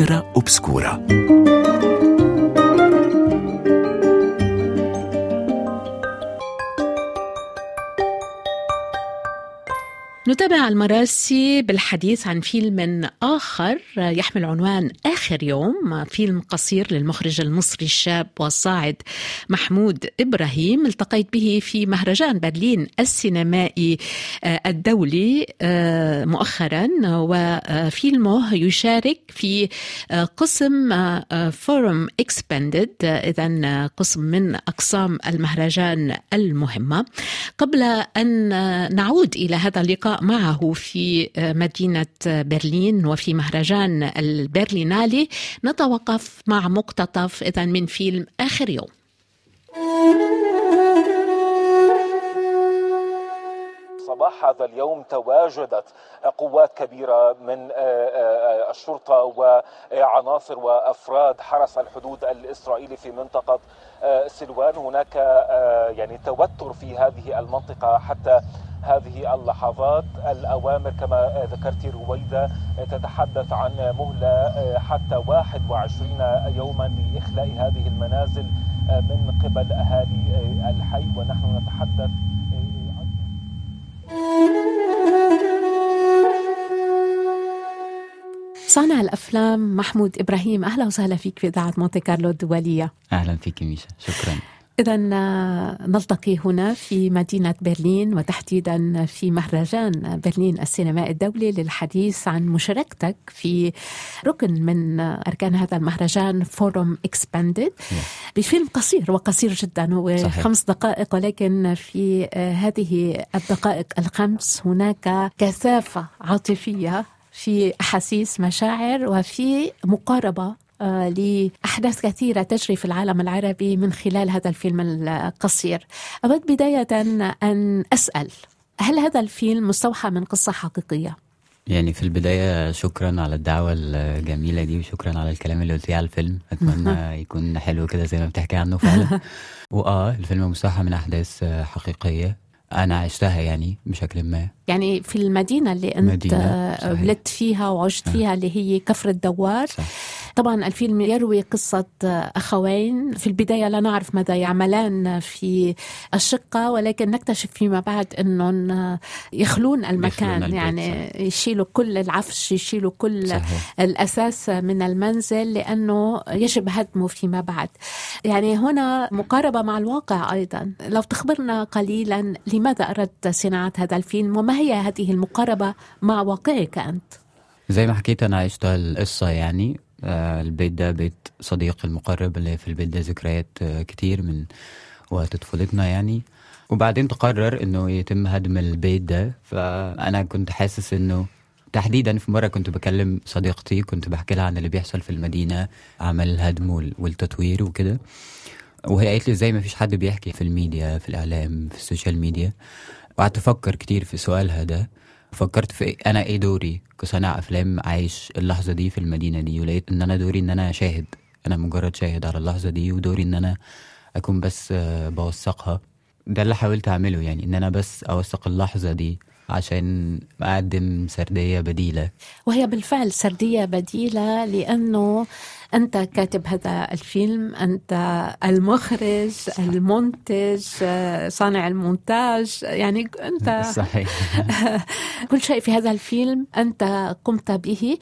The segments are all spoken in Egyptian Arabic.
كاميرا أوبسكورا نتابع المراسي بالحديث عن فيلم آخر يحمل عنوان آخر يوم فيلم قصير للمخرج المصري الشاب والصاعد محمود إبراهيم التقيت به في مهرجان برلين السينمائي الدولي مؤخرا وفيلمه يشارك في قسم فورم اكسباندد إذا قسم من أقسام المهرجان المهمة قبل أن نعود إلى هذا اللقاء معه في مدينة برلين وفي مهرجان البرلينالي نتوقف مع مقتطف إذا من فيلم آخر يوم صباح هذا اليوم تواجدت قوات كبيرة من الشرطة وعناصر وأفراد حرس الحدود الإسرائيلي في منطقة سلوان هناك يعني توتر في هذه المنطقة حتى هذه اللحظات الأوامر كما ذكرت رويدة تتحدث عن مهلة حتى 21 يوما لإخلاء هذه المنازل من قبل أهالي الحي ونحن نتحدث صانع الافلام محمود ابراهيم اهلا وسهلا فيك في اذاعه مونتي كارلو الدوليه اهلا فيك ميشا شكرا إذا نلتقي هنا في مدينة برلين وتحديدا في مهرجان برلين السينمائي الدولي للحديث عن مشاركتك في ركن من أركان هذا المهرجان فورم اكسباندد بفيلم قصير وقصير جدا هو صحيح. خمس دقائق ولكن في هذه الدقائق الخمس هناك كثافة عاطفية في أحاسيس مشاعر وفي مقاربة لأحداث كثيرة تجري في العالم العربي من خلال هذا الفيلم القصير أود بداية أن أسأل هل هذا الفيلم مستوحى من قصة حقيقية؟ يعني في البداية شكرا على الدعوة الجميلة دي وشكرا على الكلام اللي قلتيه على الفيلم أتمنى يكون حلو كده زي ما بتحكي عنه فعلا وآه الفيلم مستوحى من أحداث حقيقية أنا عشتها يعني بشكل ما يعني في المدينة اللي أنت ولدت فيها وعشت فيها اللي هي كفر الدوار صح. طبعا الفيلم يروي قصة أخوين في البداية لا نعرف ماذا يعملان في الشقة ولكن نكتشف فيما بعد أنهم يخلون المكان يخلون يعني صح. يشيلوا كل العفش يشيلوا كل صحيح. الأساس من المنزل لأنه يجب هدمه فيما بعد يعني هنا مقاربة مع الواقع أيضا لو تخبرنا قليلا لماذا أردت صناعة هذا الفيلم وما هي هذه المقاربة مع واقعك أنت؟ زي ما حكيت أنا عشت القصة يعني آه البيت ده بيت صديق المقرب اللي في البيت ده ذكريات آه كتير من وقت طفولتنا يعني وبعدين تقرر انه يتم هدم البيت ده فانا كنت حاسس انه تحديدا في مره كنت بكلم صديقتي كنت بحكي لها عن اللي بيحصل في المدينه عمل الهدم والتطوير وكده وهي قالت لي ازاي ما فيش حد بيحكي في الميديا في الاعلام في السوشيال ميديا وقعدت افكر كتير في سؤالها ده فكرت في إيه انا ايه دوري كصانع افلام عايش اللحظه دي في المدينه دي ولقيت ان انا دوري ان انا شاهد انا مجرد شاهد على اللحظه دي ودوري ان انا اكون بس بوثقها ده اللي حاولت اعمله يعني ان انا بس اوثق اللحظه دي عشان اقدم سرديه بديله وهي بالفعل سرديه بديله لانه أنت كاتب هذا الفيلم أنت المخرج المنتج صانع المونتاج يعني أنت صحيح كل شيء في هذا الفيلم أنت قمت به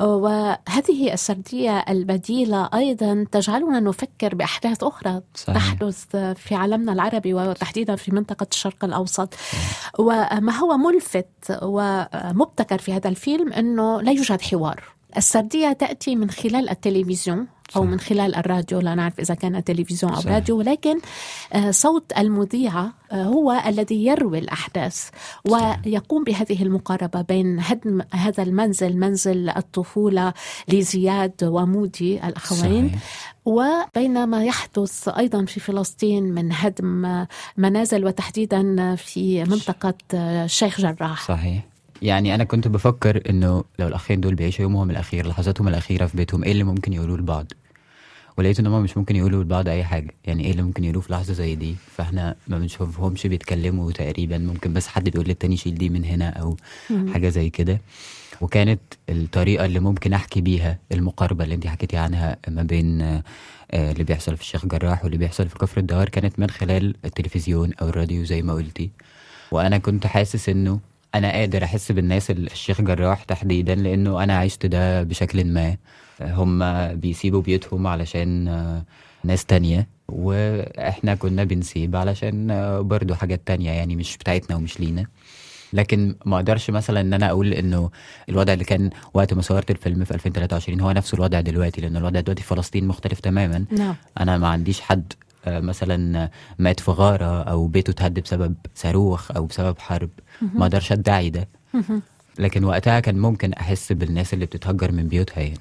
وهذه السردية البديلة أيضا تجعلنا نفكر بأحداث أخرى صحيح. تحدث في عالمنا العربي وتحديدا في منطقة الشرق الأوسط وما هو ملفت ومبتكر في هذا الفيلم أنه لا يوجد حوار السردية تأتي من خلال التلفزيون أو من خلال الراديو لا نعرف إذا كان تلفزيون أو صحيح. راديو ولكن صوت المذيعة هو الذي يروي الأحداث ويقوم بهذه المقاربة بين هدم هذا المنزل منزل الطفولة لزياد ومودي الأخوين صحيح. وبين ما يحدث ايضا في فلسطين من هدم منازل وتحديدا في منطقه الشيخ جراح صحيح يعني انا كنت بفكر انه لو الاخين دول بيعيشوا يومهم الاخير لحظاتهم الاخيره في بيتهم ايه اللي ممكن يقولوه لبعض ولقيت ان هم مش ممكن يقولوا لبعض اي حاجه يعني ايه اللي ممكن يقولوه في لحظه زي دي فاحنا ما بنشوفهمش بيتكلموا تقريبا ممكن بس حد بيقول للتاني شيل دي من هنا او حاجه زي كده وكانت الطريقه اللي ممكن احكي بيها المقاربه اللي انت حكيتي عنها ما بين آه، اللي بيحصل في الشيخ جراح واللي بيحصل في كفر الدوار كانت من خلال التلفزيون او الراديو زي ما قلتي وانا كنت حاسس انه انا قادر احس بالناس الشيخ جراح تحديدا لانه انا عشت ده بشكل ما هم بيسيبوا بيوتهم علشان آه، ناس تانية واحنا كنا بنسيب علشان آه، برضو حاجات تانية يعني مش بتاعتنا ومش لينا لكن ما اقدرش مثلا ان انا اقول انه الوضع اللي كان وقت ما صورت الفيلم في 2023 هو نفس الوضع دلوقتي لان الوضع دلوقتي في فلسطين مختلف تماما نعم. انا ما عنديش حد آه، مثلا مات في غاره او بيته اتهد بسبب صاروخ او بسبب حرب ما اقدرش ادعي ده لكن وقتها كان ممكن احس بالناس اللي بتتهجر من بيوتها يعني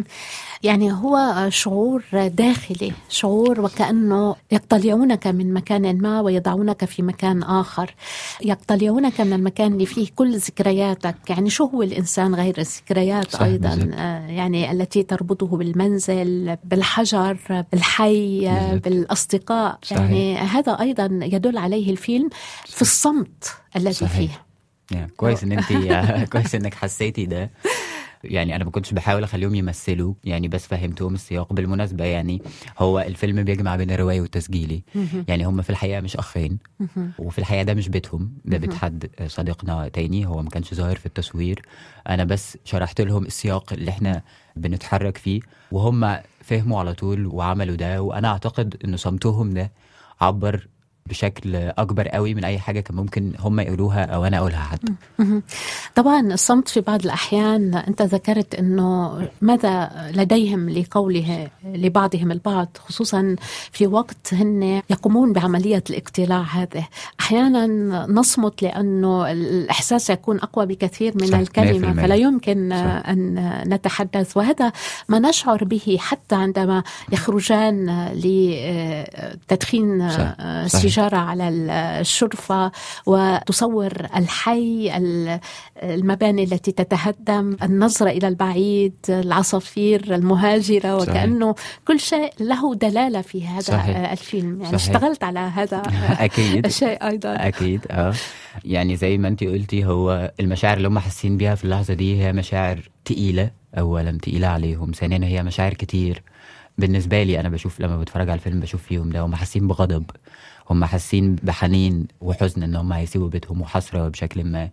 يعني هو شعور داخلي شعور وكأنه يقتلعونك من مكان ما ويضعونك في مكان آخر يقتلعونك من المكان اللي فيه كل ذكرياتك يعني شو هو الإنسان غير الذكريات صح أيضا بالظبط. آه، يعني التي تربطه بالمنزل بالحجر بالحي آه، بالظبط. بالأصدقاء صحيح. يعني هذا أيضا يدل عليه الفيلم في الصمت الذي صحيح. فيه يعني كويس ان انت كويس انك حسيتي ده يعني انا ما كنتش بحاول اخليهم يمثلوا يعني بس فهمتهم السياق بالمناسبه يعني هو الفيلم بيجمع بين الروايه والتسجيلي يعني هم في الحقيقه مش اخين وفي الحقيقه ده مش بيتهم ده بيت حد صديقنا تاني هو ما كانش ظاهر في التصوير انا بس شرحت لهم السياق اللي احنا بنتحرك فيه وهم فهموا على طول وعملوا ده وانا اعتقد ان صمتهم ده عبر بشكل اكبر قوي من اي حاجه كان ممكن هم يقولوها او انا اقولها حتى طبعا الصمت في بعض الأحيان أنت ذكرت أنه ماذا لديهم لقوله لبعضهم البعض خصوصا في وقت هن يقومون بعملية الاقتلاع هذه أحيانا نصمت لأنه الإحساس يكون أقوى بكثير من صح، الكلمة 100%. فلا يمكن صح. أن نتحدث وهذا ما نشعر به حتى عندما يخرجان لتدخين صح، السيجارة على الشرفة وتصور الحي ال- المباني التي تتهدم النظرة إلى البعيد العصافير المهاجرة صحيح. وكأنه كل شيء له دلالة في هذا صحيح. الفيلم يعني صحيح. اشتغلت على هذا اكيد الشيء أيضا اكيد اه يعني زي ما انت قلتي هو المشاعر اللي هم حاسين بيها في اللحظه دي هي مشاعر تقيله اولا تقيله عليهم ثانيا هي مشاعر كتير بالنسبه لي انا بشوف لما بتفرج على الفيلم بشوف فيهم ده هم حاسين بغضب هم حاسين بحنين وحزن ان هم هيسيبوا بيتهم وحسره بشكل ما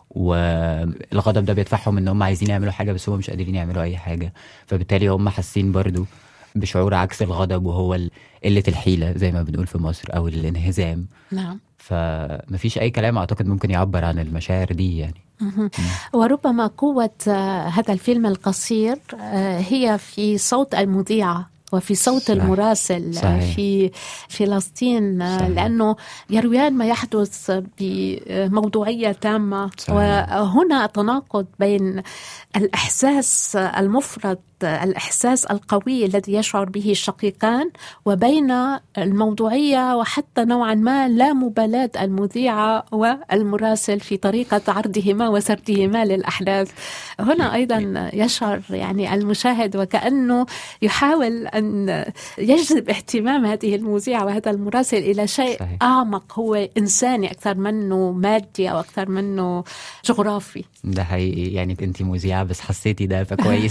والغضب ده بيدفعهم ان هم عايزين يعملوا حاجه بس هم مش قادرين يعملوا اي حاجه فبالتالي هم حاسين برضو بشعور عكس الغضب وهو ال- قله الحيله زي ما بنقول في مصر او الانهزام نعم فمفيش اي كلام اعتقد ممكن يعبر عن المشاعر دي يعني وربما قوة آه، هذا الفيلم القصير آه، هي في صوت المذيعة وفي صوت صحيح. المراسل آه، صحيح. في فلسطين آه، صحيح. لأنه يرويان ما يحدث بموضوعية تامة صحيح. وهنا تناقض بين الإحساس المفرط الإحساس القوي الذي يشعر به الشقيقان وبين الموضوعية وحتى نوعا ما لا مبالاة المذيعة والمراسل في طريقة عرضهما وسردهما للأحداث هنا أيضا يشعر يعني المشاهد وكأنه يحاول أن يجذب اهتمام هذه المذيعة وهذا المراسل إلى شيء صحيح. أعمق هو إنساني أكثر منه مادي أو أكثر منه جغرافي ده حقيقي يعني انت مذيعه بس حسيتي ده فكويس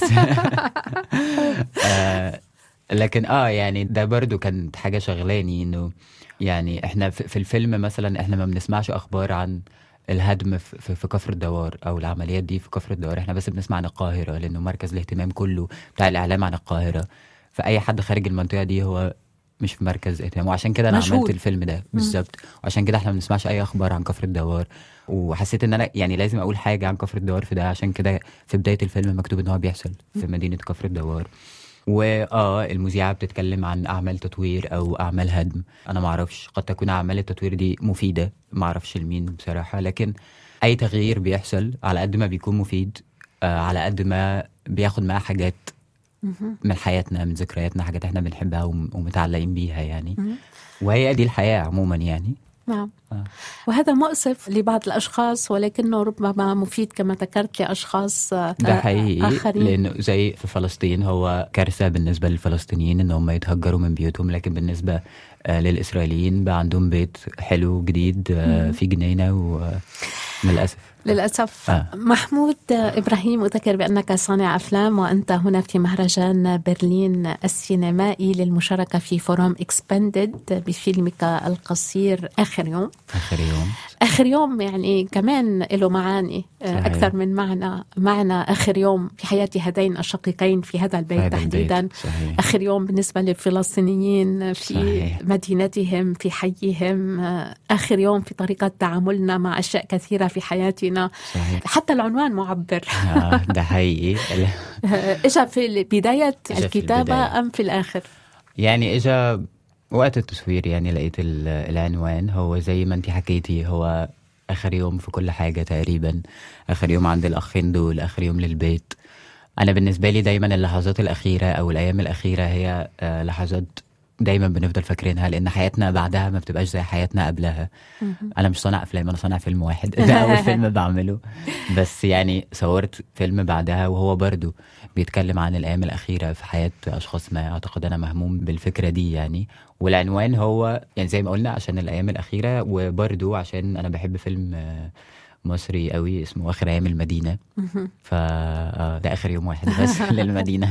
آه لكن اه يعني ده برضو كانت حاجه شغلاني انه يعني احنا في في الفيلم مثلا احنا ما بنسمعش اخبار عن الهدم في, في, في كفر الدوار او العمليات دي في كفر الدوار احنا بس بنسمع عن القاهره لانه مركز الاهتمام كله بتاع الاعلام عن القاهره فاي حد خارج المنطقه دي هو مش في مركز اهتمام وعشان كده انا مشهود. عملت الفيلم ده بالظبط وعشان كده احنا ما بنسمعش اي اخبار عن كفر الدوار وحسيت ان انا يعني لازم اقول حاجه عن كفر الدوار في ده عشان كده في بدايه الفيلم مكتوب ان هو بيحصل في مدينه كفر الدوار واه المذيعه بتتكلم عن اعمال تطوير او اعمال هدم انا ما اعرفش قد تكون اعمال التطوير دي مفيده ما اعرفش لمين بصراحه لكن اي تغيير بيحصل على قد ما بيكون مفيد آه على قد ما بياخد معاه حاجات من حياتنا من ذكرياتنا حاجات احنا بنحبها وم- ومتعلقين بيها يعني وهي دي الحياه عموما يعني نعم آه. وهذا مؤسف لبعض الاشخاص ولكنه ربما مفيد كما ذكرت لاشخاص آه، ده حقيقي آخرين. لانه زي في فلسطين هو كارثه بالنسبه للفلسطينيين ان هم يتهجروا من بيوتهم لكن بالنسبه آه، للاسرائيليين بقى عندهم بيت حلو جديد آه، في جنينه وللاسف للأسف آه. محمود إبراهيم أذكر بأنك صانع أفلام وأنت هنا في مهرجان برلين السينمائي للمشاركة في فورم إكسبندد بفيلمك القصير آخر يوم آخر يوم آخر يوم يعني كمان له معاني آه، صحيح. أكثر من معنى معنى آخر يوم في حياة هذين الشقيقين في هذا البيت هذا تحديدا البيت. صحيح. آخر يوم بالنسبة للفلسطينيين في صحيح. مدينتهم في حيهم آه، آخر يوم في طريقة تعاملنا مع أشياء كثيرة في حياتنا صحيح. حتى العنوان معبر آه ده حقيقي إجا في بداية الكتابة في أم في الآخر يعني إجا وقت التصوير يعني لقيت العنوان هو زي ما انت حكيتي هو اخر يوم في كل حاجه تقريبا اخر يوم عند الاخين دول اخر يوم للبيت انا بالنسبه لي دايما اللحظات الاخيره او الايام الاخيره هي آه، لحظات دايما بنفضل فاكرينها لان حياتنا بعدها ما بتبقاش زي حياتنا قبلها انا مش صانع افلام انا صانع فيلم واحد ده اول فيلم بعمله بس يعني صورت فيلم بعدها وهو برضو بيتكلم عن الايام الاخيره في حياه اشخاص ما اعتقد انا مهموم بالفكره دي يعني والعنوان هو يعني زي ما قلنا عشان الايام الاخيره وبرضو عشان انا بحب فيلم آه، مصري قوي اسمه اخر ايام المدينه ف آه، ده اخر يوم واحد بس للمدينه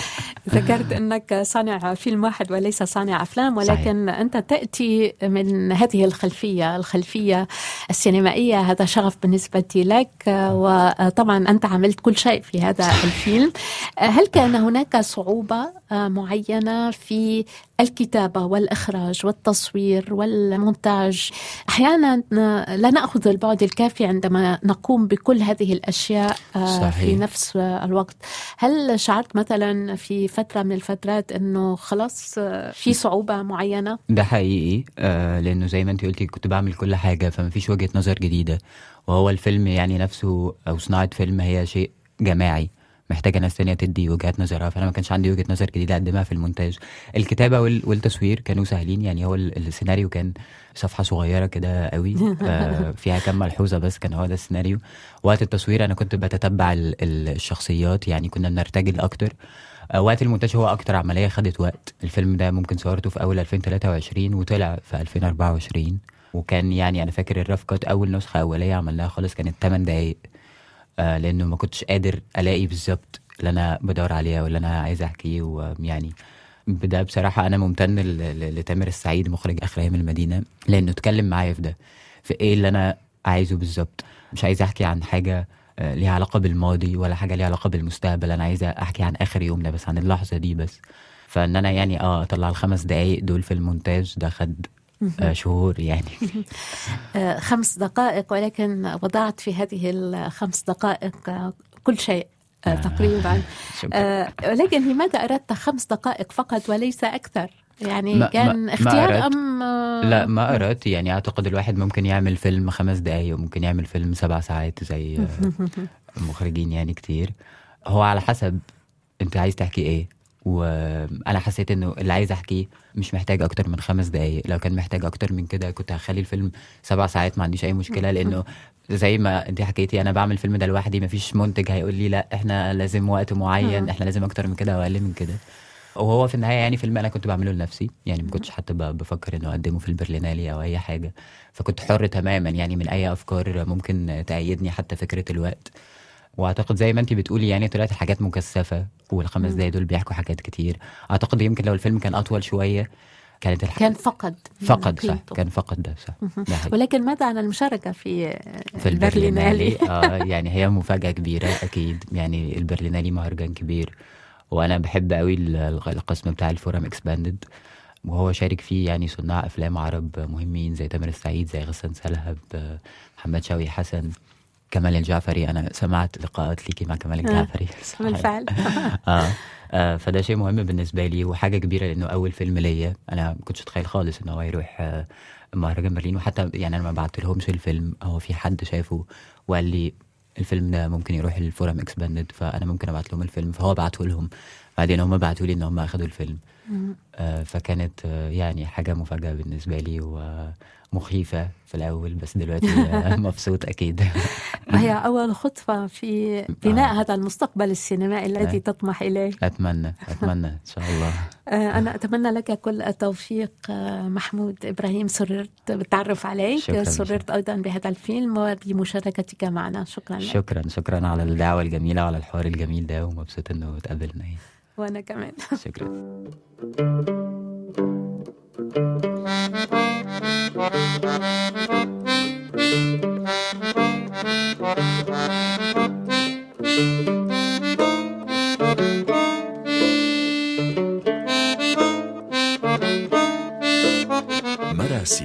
ذكرت انك صانع فيلم واحد وليس صانع افلام ولكن صحيح. انت تاتي من هذه الخلفيه الخلفيه السينمائيه هذا شغف بالنسبه لك وطبعا انت عملت كل شيء في هذا الفيلم هل كان هناك صعوبه معينه في الكتابة والإخراج والتصوير والمونتاج أحيانا لا نأخذ البعد الكافي عندما نقوم بكل هذه الأشياء آه، صحيح. في نفس الوقت هل شعرت مثلا في فترة من الفترات أنه خلاص آه، في صعوبة معينة؟ ده حقيقي آه، لأنه زي ما أنت قلتي كنت بعمل كل حاجة فما فيش وجهة نظر جديدة وهو الفيلم يعني نفسه أو صناعة فيلم هي شيء جماعي محتاجه ناس تانية تدي وجهات نظرها فانا ما كانش عندي وجهه نظر جديده اقدمها في المونتاج الكتابه والتصوير كانوا سهلين يعني هو السيناريو كان صفحه صغيره كده قوي آه، فيها كم ملحوظه بس كان هو ده السيناريو وقت التصوير انا كنت بتتبع الشخصيات يعني كنا بنرتجل اكتر آه، وقت المونتاج هو اكتر عمليه خدت وقت الفيلم ده ممكن صورته في اول 2023 وطلع في 2024 وكان يعني انا فاكر الرف كات اول نسخه اوليه عملناها خالص كانت 8 دقايق آه لانه ما كنتش قادر الاقي بالظبط اللي انا بدور عليه واللي انا عايز احكيه ويعني بده بصراحة أنا ممتن لتامر السعيد مخرج آخر أيام المدينة لأنه اتكلم معايا في ده في إيه اللي أنا عايزه بالظبط مش عايز أحكي عن حاجة آه، ليها علاقة بالماضي ولا حاجة ليها علاقة بالمستقبل أنا عايزة أحكي عن آخر يوم ده بس عن اللحظة دي بس فإن أنا يعني أه أطلع الخمس دقايق دول في المونتاج ده خد آه، شهور يعني آه، خمس دقائق ولكن وضعت في هذه الخمس دقائق آه، كل شيء تقريبا ولكن لماذا أردت خمس دقائق فقط وليس أكثر يعني ما كان ما اختيار ما أم لا ما أردت يعني أعتقد الواحد ممكن يعمل فيلم خمس دقايق وممكن يعمل فيلم سبع ساعات زي مخرجين يعني كتير هو على حسب أنت عايز تحكي إيه وانا حسيت انه اللي عايز احكيه مش محتاج اكتر من خمس دقايق لو كان محتاج اكتر من كده كنت هخلي الفيلم سبع ساعات ما عنديش اي مشكله لانه زي ما انت حكيتي انا بعمل الفيلم ده لوحدي مفيش منتج هيقول لي لا احنا لازم وقت معين احنا لازم اكتر من كده او اقل من كده وهو في النهايه يعني فيلم انا كنت بعمله لنفسي يعني ما كنتش حتى بفكر انه اقدمه في البرلينالي او اي حاجه فكنت حر تماما يعني من اي افكار ممكن تأيدني حتى فكره الوقت واعتقد زي ما انت بتقولي يعني طلعت الحاجات مكثفه والخمس دقايق دول بيحكوا حاجات كتير اعتقد يمكن لو الفيلم كان اطول شويه كانت الحاجة كان فقد فقد صح كان فقد ده صح ده ولكن ماذا عن المشاركة في في البرلينالي اه يعني هي مفاجأة كبيرة أكيد يعني البرلينالي مهرجان كبير وأنا بحب قوي القسم بتاع الفورم اكسباندد وهو شارك فيه يعني صناع أفلام عرب مهمين زي تامر السعيد زي غسان سلهب محمد شوقي حسن كمال الجعفري انا سمعت لقاءات ليكي مع كمال آه، الجعفري بالفعل آه. آه فده شيء مهم بالنسبه لي وحاجه كبيره لانه اول فيلم ليا انا ما كنتش اتخيل خالص ان هو يروح آه مهرجان برلين وحتى يعني انا ما بعت لهمش الفيلم هو في حد شافه وقال لي الفيلم ده ممكن يروح الفورم اكسباندد فانا ممكن ابعت لهم الفيلم فهو بعته لهم بعدين هم بعتوا لي ان هم اخدوا الفيلم آه فكانت آه يعني حاجه مفاجاه بالنسبه لي ومخيفه في الاول بس دلوقتي مبسوط اكيد وهي اول خطوه في بناء هذا المستقبل السينمائي الذي تطمح اليه اتمنى اتمنى ان شاء الله انا اتمنى لك كل التوفيق محمود ابراهيم سررت بالتعرف عليك شكرا سررت ايضا بهذا الفيلم وبمشاركتك معنا شكرا لك شكرا شكرا على الدعوه الجميله وعلى الحوار الجميل ده ومبسوط انه تقابلنا وانا كمان شكرا مراسي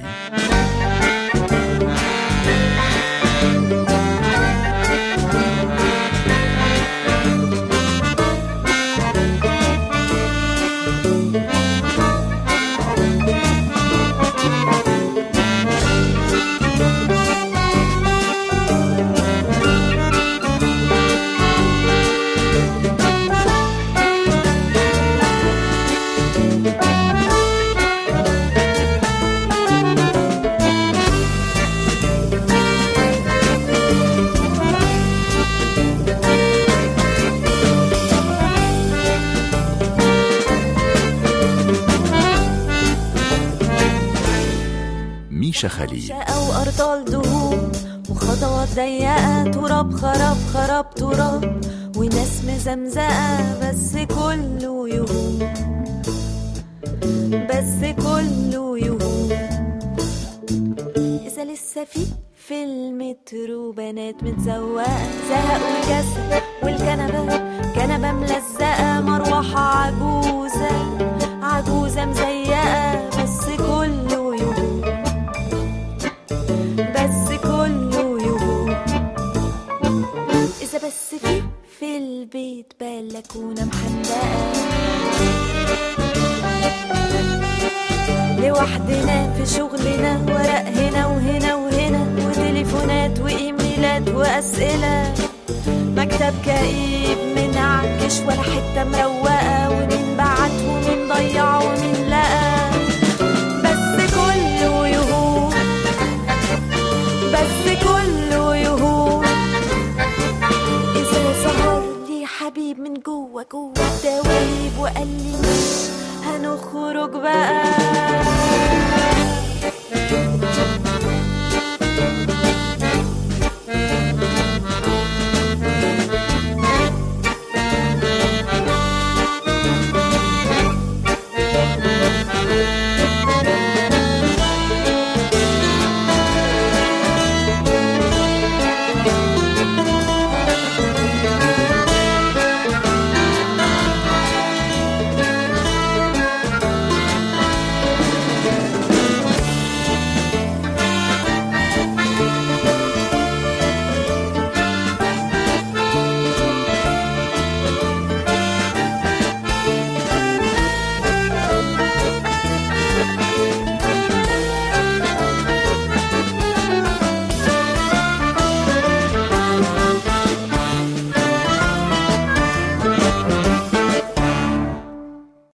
ميشا خليل شقة وأرطال دهون وخطوات ضيقة تراب خراب خراب تراب وناس مزمزقة بس كله يهون بس كله يهون إذا لسه في في المترو بنات متزوقة زهق والجسد والكنبة كنبة ملزقة مروحة عجوزة عجوزة مزيقة بس كله يهون بس كله يهون إذا بس في في البيت بلكونة محندقة لوحدنا في شغلنا ورق هنا وهنا وهنا وتليفونات وإيميلات وأسئلة مكتب كئيب منعكش ولا حتة مروقة ومين بعت ومين ضيع